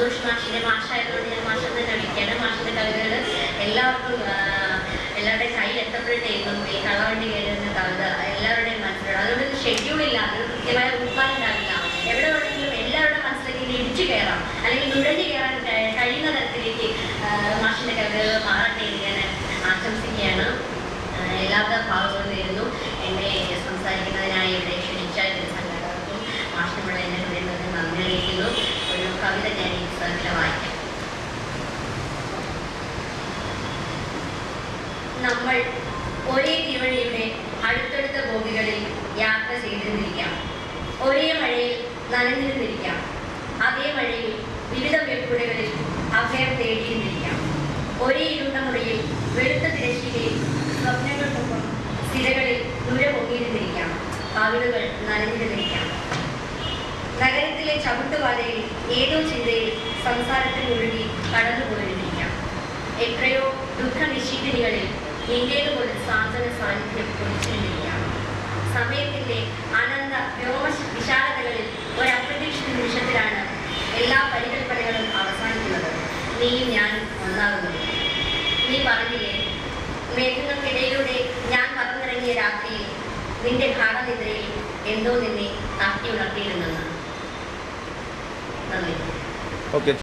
സന്തോഷ് മാഷിന്റെ മാഷായതുകൊണ്ട് ഞാൻ മാഷം തന്നെ വിളിക്കുകയാണ് മാഷിന്റെ കവിതകൾ എല്ലാവർക്കും ആ, എല്ലാവരുടെയും കയ്യിൽ എത്തപ്പെട്ടേക്കും ഈ കളവണ്ടി കയറുന്ന കവിത എല്ലാവരുടെയും മനസ്സിലുണ്ട് അതുകൊണ്ട് ഷെഡ്യൂൾ ഇല്ല അത് കൃത്യമായ ഉത്പാദനം ഉണ്ടാവില്ല എവിടെ വേണമെങ്കിലും എല്ലാവരുടെ മനസ്സിലേക്ക് ഇങ്ങനെ ഇടിച്ചു കയറാം അല്ലെങ്കിൽ നുഴഞ്ഞു കയറാൻ കഴി- കഴിയുന്ന തരത്തിലേക്ക് ആ, മാഷിന്റെ കവിതകൾ മാറട്ടെ എന്ന് ഞാൻ ആശംസിക്കുകയാണ് ആ, എല്ലാവിധ ഭാവങ്ങളും നേരുന്നു എന്നെ സംസാരിക്കുന്നതിനായി ഇവിടെ ക്ഷണിച്ച ഇതിന് സംഘടകർക്കും മാഷിനോട് എന്നെ ഹൃദയത്തിൽ നന്ദി അറിയിക്കുന്നു ഒരു കവിത ഞാൻ ഈ പുസ്തകത്തിൽ വായിക്കാം നമ്മൾ ഒരേ തിരുവഴിയുടെ അടുത്തടുത്ത ബോഗികളിൽ യാത്ര ചെയ്തിരുന്നിരിക്കാം ഒരേ മഴയിൽ നനഞ്ഞിരുന്നിരിക്കാം അതേ മഴയിൽ വിവിധ വെപ്പുടകളിൽ അഭയം തേടിയിരുന്നിരിക്കാം ഒരേ ഇരുണ്ട മുറിയിൽ വെളുത്ത തിരശ്ശീലയിൽ സ്വപ്നങ്ങൾക്കൊപ്പം സ്ഥിരകളിൽ നുര പൊങ്ങിയിരുന്നിരിക്കാം കവിളുകൾ നനഞ്ഞിരുന്നിരിക്കാം നഗരത്തിലെ ചവിട്ടുപാതയിൽ ഏതോ ചിന്തയിൽ സംസാരത്തിൽ ഒഴുകി കടന്നുപോയിരുന്നിരിക്കാം എത്രയോ ദുഃഖനിശീതിനികളിൽ നിന്റേതുപോലെ സാന്ത്വന സാന്നിധ്യം കുറിച്ചിരുന്നിരിക്കാം സമയത്തിന്റെ അനന്ത വ്യോമ വിശാലതകളിൽ ഒരു അപ്രതീക്ഷിത നിമിഷത്തിലാണ് എല്ലാ പരികൽപ്പനകളും അവസാനിക്കുന്നത് നീയും ഞാനും ഒന്നാകുന്നത് നീ പറഞ്ഞില്ലേ മേഘങ്ങൾക്കിടയിലൂടെ ഞാൻ പറന്നിറങ്ങിയ രാത്രിയിൽ നിന്റെ ഗാഠനിദ്രയിൽ എന്തോ നിന്നെ തട്ടി ഉണർത്തിയിരുന്നെന്ന് നന്ദി ഓക്കെ